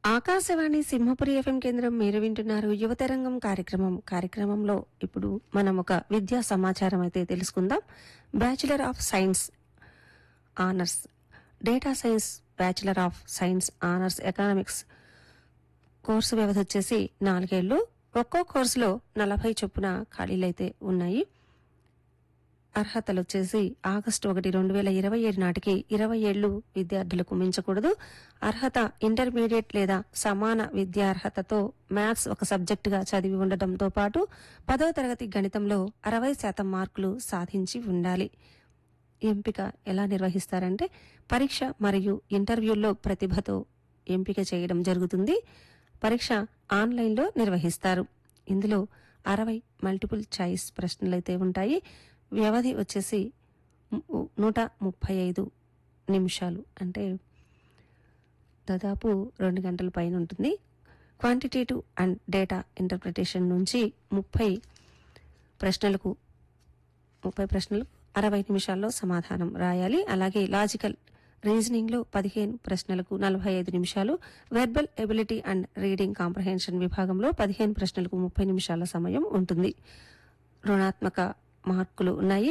Akashvani Simhapuri FM కేంద్రం మీరు వింటున్నారు యువతరంగం కార్యక్రమం కార్యక్రమంలో ఇప్పుడు మనం ఒక విద్యా సమాచారం అయితే తెలుసుకుందాం bachelor of science honours data science bachelor of science honours economics course వ్యవధి వచ్చేసి నాలుగేళ్లు ఒక్కో కోర్సులో నలభై చొప్పున ఖాళీలైతే ఉన్నాయి అర్హతలు వచ్చేసి ఆగస్టు ఒకటి రెండు వేల ఇరవై ఏడు నాటికి ఇరవై ఏళ్లు విద్యార్థులకు మించకూడదు అర్హత ఇంటర్మీడియట్ లేదా సమాన విద్యా అర్హతతో మ్యాథ్స్ ఒక సబ్జెక్టుగా చదివి ఉండటంతో పాటు పదో తరగతి గణితంలో అరవై శాతం మార్కులు సాధించి ఉండాలి ఎంపిక ఎలా నిర్వహిస్తారంటే పరీక్ష మరియు ఇంటర్వ్యూల్లో ప్రతిభతో ఎంపిక చేయడం జరుగుతుంది పరీక్ష ఆన్లైన్లో నిర్వహిస్తారు ఇందులో అరవై మల్టిపుల్ చాయిస్ ప్రశ్నలైతే ఉంటాయి వ్యవధి వచ్చేసి ము- నూట ముప్పై ఐదు నిమిషాలు అంటే దాదాపు రెండు గంటల పైన ఉంటుంది క్వాంటిటేటివ్ అండ్ డేటా ఇంటర్ప్రిటేషన్ నుంచి ముప్పై ప్రశ్నలకు ముప్పై ప్రశ్నలు అరవై నిమిషాల్లో సమాధానం రాయాలి అలాగే లాజికల్ రీజనింగ్ లో పదిహేను ప్రశ్నలకు నలభై ఐదు నిమిషాలు verbal ability and reading comprehension విభాగంలో పదిహేను ప్రశ్నలకు ముప్పై నిమిషాల సమయం ఉంటుంది రుణాత్మక మార్కులు ఉన్నాయి